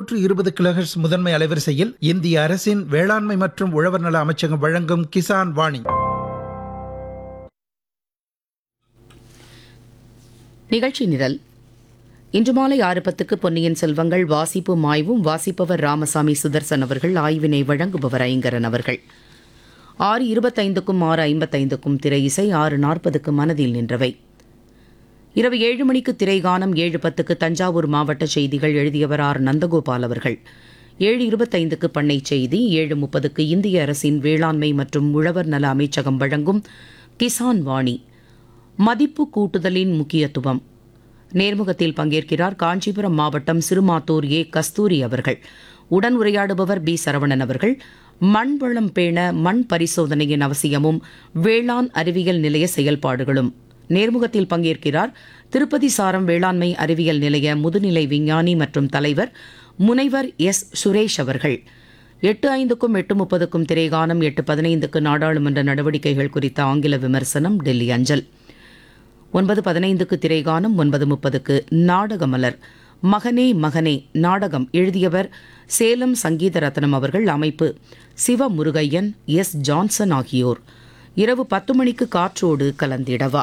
இருநூற்று இருபது கிலோஹெர்ட்ஸ் முதன்மை அலைவரிசையில் இந்திய அரசின் வேளாண்மை மற்றும் உழவர் நல அமைச்சகம் வழங்கும் கிசான் வாணி நிகழ்ச்சி நிரல் இன்று மாலை ஆறு பத்துக்கு பொன்னியின் செல்வங்கள் வாசிப்பு மாய்வும் வாசிப்பவர் ராமசாமி சுதர்சன் அவர்கள் ஆய்வினை வழங்குபவர் ஐங்கரன் அவர்கள் ஆறு இருபத்தைந்துக்கும் ஆறு ஐம்பத்தைந்துக்கும் திரை இசை ஆறு நாற்பதுக்கு மனதில் நின்றவை இரவு ஏழு மணிக்கு திரைகானம் ஏழு பத்துக்கு தஞ்சாவூர் மாவட்ட செய்திகள் எழுதியவர் ஆர் நந்தகோபால் அவர்கள் ஏழு இருபத்தைந்துக்கு பண்ணை செய்தி ஏழு முப்பதுக்கு இந்திய அரசின் வேளாண்மை மற்றும் உழவர் நல அமைச்சகம் வழங்கும் கிசான் வாணி மதிப்பு கூட்டுதலின் முக்கியத்துவம் நேர்முகத்தில் பங்கேற்கிறார் காஞ்சிபுரம் மாவட்டம் சிறுமாத்தூர் ஏ கஸ்தூரி அவர்கள் உடன் உரையாடுபவர் பி சரவணன் அவர்கள் மண் வளம் பேண மண் பரிசோதனையின் அவசியமும் வேளாண் அறிவியல் நிலைய செயல்பாடுகளும் நேர்முகத்தில் பங்கேற்கிறார் திருப்பதி சாரம் வேளாண்மை அறிவியல் நிலைய முதுநிலை விஞ்ஞானி மற்றும் தலைவர் முனைவர் எஸ் சுரேஷ் அவர்கள் எட்டு ஐந்துக்கும் எட்டு முப்பதுக்கும் திரைகானம் எட்டு பதினைந்துக்கு நாடாளுமன்ற நடவடிக்கைகள் குறித்த ஆங்கில விமர்சனம் டெல்லி அஞ்சல் ஒன்பது பதினைந்துக்கு திரைகானம் ஒன்பது முப்பதுக்கு நாடகமலர் மகனே மகனே நாடகம் எழுதியவர் சேலம் சங்கீத ரத்னம் அவர்கள் அமைப்பு சிவ முருகையன் எஸ் ஜான்சன் ஆகியோர் இரவு பத்து மணிக்கு காற்றோடு கலந்திடவா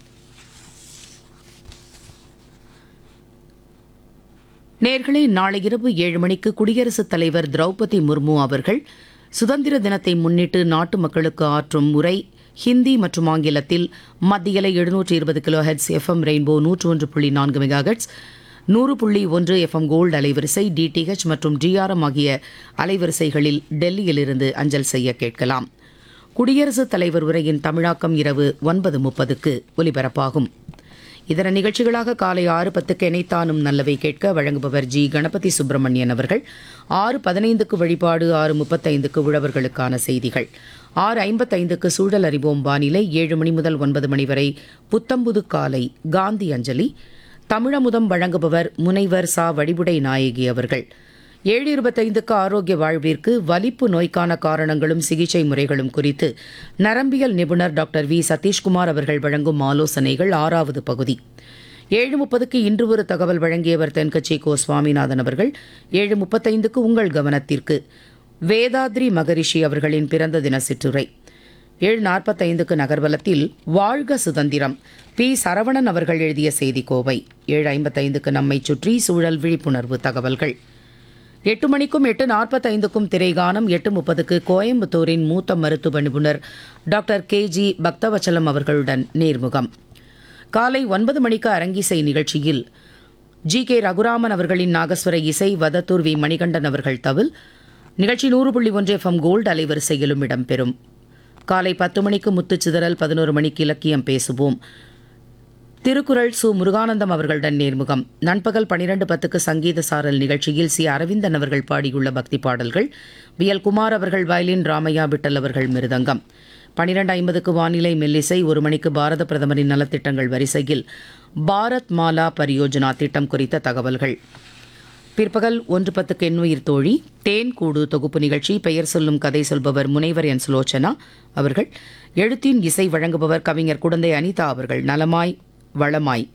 நேர்களே நாளை இரவு ஏழு மணிக்கு குடியரசுத் தலைவர் திரௌபதி முர்மு அவர்கள் சுதந்திர தினத்தை முன்னிட்டு நாட்டு மக்களுக்கு ஆற்றும் உரை ஹிந்தி மற்றும் ஆங்கிலத்தில் மத்தியில எழுநூற்று இருபது கிலோ ஹெட்ஸ் எஃப்எம் ரெயின்போ நூற்று ஒன்று புள்ளி நான்கு மெகாஹெட்ஸ் நூறு புள்ளி ஒன்று எஃப்எம் கோல்டு அலைவரிசை டிடிஹெச் மற்றும் டிஆர்எம் ஆகிய அலைவரிசைகளில் டெல்லியிலிருந்து அஞ்சல் செய்ய கேட்கலாம் குடியரசுத் தலைவர் உரையின் தமிழாக்கம் இரவு ஒன்பது முப்பதுக்கு ஒலிபரப்பாகும் இதர நிகழ்ச்சிகளாக காலை ஆறு பத்துக்கு இணைத்தானும் நல்லவை கேட்க வழங்குபவர் ஜி கணபதி சுப்பிரமணியன் அவர்கள் ஆறு பதினைந்துக்கு வழிபாடு ஆறு முப்பத்தைந்துக்கு உழவர்களுக்கான செய்திகள் ஆறு ஐம்பத்தைந்துக்கு சூழல் அறிவோம் வானிலை ஏழு மணி முதல் ஒன்பது மணி வரை புத்தம்புது காலை காந்தி அஞ்சலி தமிழமுதம் வழங்குபவர் முனைவர் சா வடிவுடை நாயகி அவர்கள் ஏழு இருபத்தைந்துக்கு ஆரோக்கிய வாழ்விற்கு வலிப்பு நோய்க்கான காரணங்களும் சிகிச்சை முறைகளும் குறித்து நரம்பியல் நிபுணர் டாக்டர் வி சதீஷ்குமார் அவர்கள் வழங்கும் ஆலோசனைகள் ஆறாவது பகுதி ஏழு முப்பதுக்கு இன்று ஒரு தகவல் வழங்கியவர் தென்கட்சி கோ சுவாமிநாதன் அவர்கள் ஏழு முப்பத்தைந்துக்கு உங்கள் கவனத்திற்கு வேதாத்ரி மகரிஷி அவர்களின் பிறந்த தின சிற்றுரை ஏழு நாற்பத்தைந்துக்கு நகர்வலத்தில் வாழ்க சுதந்திரம் பி சரவணன் அவர்கள் எழுதிய செய்தி கோவை ஏழு ஐம்பத்தைந்துக்கு நம்மை சுற்றி சூழல் விழிப்புணர்வு தகவல்கள் எட்டு மணிக்கும் எட்டு நாற்பத்தைந்துக்கும் திரைகானம் எட்டு முப்பதுக்கு கோயம்புத்தூரின் மூத்த மருத்துவ நிபுணர் டாக்டர் கே ஜி பக்தவச்சலம் அவர்களுடன் நேர்முகம் காலை ஒன்பது மணிக்கு அரங்கிசை நிகழ்ச்சியில் ஜி கே ரகுராமன் அவர்களின் நாகஸ்வர இசை வதத்தூர் வி மணிகண்டன் அவர்கள் தவில் நிகழ்ச்சி நூறு புள்ளி ஒன்று எஃப்எம் கோல்டு அலைவரிசையிலும் இடம்பெறும் காலை பத்து மணிக்கு முத்துச்சிதறல் பதினோரு மணிக்கு இலக்கியம் பேசுவோம் திருக்குறள் சு முருகானந்தம் அவர்களுடன் நேர்முகம் நண்பகல் பனிரெண்டு பத்துக்கு சங்கீத சாரல் நிகழ்ச்சியில் சி அரவிந்தன் அவர்கள் பாடியுள்ள பக்தி பாடல்கள் வி எல் குமார் அவர்கள் வயலின் ராமையா விட்டல் அவர்கள் மிருதங்கம் பனிரெண்டு ஐம்பதுக்கு வானிலை மெல்லிசை ஒரு மணிக்கு பாரத பிரதமரின் நலத்திட்டங்கள் வரிசையில் பாரத் மாலா பரியோஜனா திட்டம் குறித்த தகவல்கள் பிற்பகல் ஒன்று பத்துக்கு எண்ணுயிர் தோழி தேன் கூடு தொகுப்பு நிகழ்ச்சி பெயர் சொல்லும் கதை சொல்பவர் முனைவர் என் சுலோச்சனா அவர்கள் எழுத்தின் இசை வழங்குபவர் கவிஞர் குடந்தை அனிதா அவர்கள் நலமாய் வளமாய்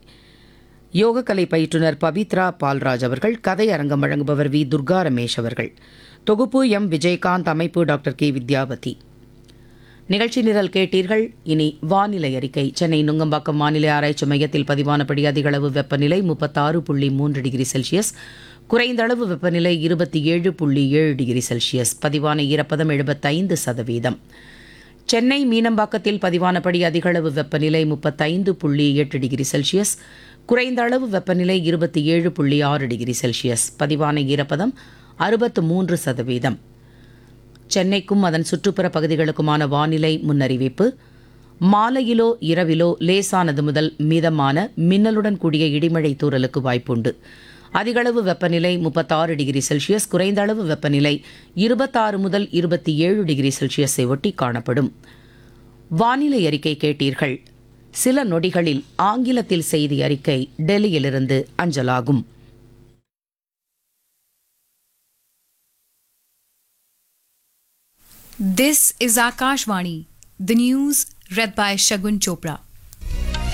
யோகக்கலை பயிற்றுனர் பவித்ரா பால்ராஜ் அவர்கள் கதை அரங்கம் வழங்குபவர் வி துர்கா ரமேஷ் அவர்கள் தொகுப்பு எம் விஜயகாந்த் அமைப்பு டாக்டர் கே வித்யாவதி நிகழ்ச்சி நிரல் கேட்டீர்கள் இனி வானிலை அறிக்கை சென்னை நுங்கம்பாக்கம் வானிலை ஆராய்ச்சி மையத்தில் பதிவானபடி அதிகளவு வெப்பநிலை முப்பத்தாறு புள்ளி மூன்று டிகிரி செல்சியஸ் குறைந்த அளவு வெப்பநிலை இருபத்தி ஏழு புள்ளி ஏழு டிகிரி செல்சியஸ் பதிவான ஈரப்பதம் எழுபத்தைந்து சதவீதம் சென்னை மீனம்பாக்கத்தில் பதிவானபடி அதிகளவு வெப்பநிலை முப்பத்தைந்து புள்ளி எட்டு டிகிரி செல்சியஸ் குறைந்த அளவு வெப்பநிலை இருபத்தி ஏழு புள்ளி ஆறு டிகிரி செல்சியஸ் பதிவான ஈரப்பதம் அறுபத்து மூன்று சதவீதம் சென்னைக்கும் அதன் சுற்றுப்புற பகுதிகளுக்குமான வானிலை முன்னறிவிப்பு மாலையிலோ இரவிலோ லேசானது முதல் மிதமான மின்னலுடன் கூடிய இடிமழை தூறலுக்கு வாய்ப்புண்டு அதிகளவு வெப்பநிலை முப்பத்தாறு டிகிரி செல்சியஸ் குறைந்த அளவு வெப்பநிலை இருபத்தாறு முதல் இருபத்தி ஏழு டிகிரி செல்சியஸை ஒட்டி காணப்படும் வானிலை அறிக்கை கேட்டீர்கள் சில நொடிகளில் ஆங்கிலத்தில் செய்தி அறிக்கை டெல்லியிலிருந்து அஞ்சலாகும் This is Akashvani, the news read by Shagun Chopra.